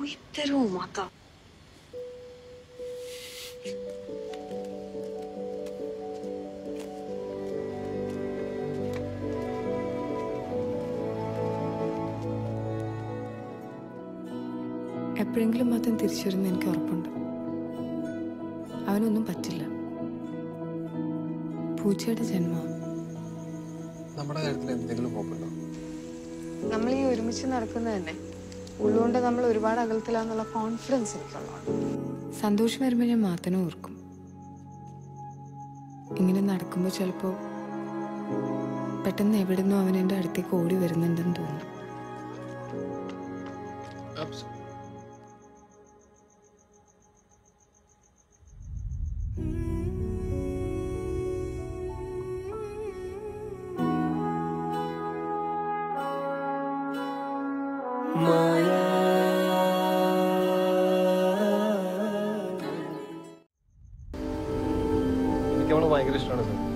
പോയി തരുമോ മാത്ത എപ്പോഴെങ്കിലും മാത്രം തിരിച്ചു വരുന്ന എനിക്ക് ഉറപ്പുണ്ട് അവനൊന്നും പറ്റില്ല പൂച്ചയുടെ ജന്മം നമ്മുടെ കാര്യത്തിൽ എന്തെങ്കിലും ഹോപ്പുണ്ടോ നമ്മൾ ഈ ഒരുമിച്ച് നടക്കുന്നത് തന്നെ ഉള്ളുകൊണ്ട് നമ്മൾ ഒരുപാട് അകലത്തിലാന്നുള്ള കോൺഫിഡൻസ് എനിക്കുള്ളതാണ് സന്തോഷം വരുമ്പോൾ ഞാൻ മാത്രമേ ഓർക്കും ഇങ്ങനെ നടക്കുമ്പോൾ ചിലപ്പോൾ പെട്ടെന്ന് എവിടുന്നോ അവൻ എൻ്റെ അടുത്തേക്ക് ഓടി വരുന്നുണ്ടെന്ന് തോന്നും എനിക്ക് അവള് ഭയങ്കര ഇഷ്ടമാണ് സർ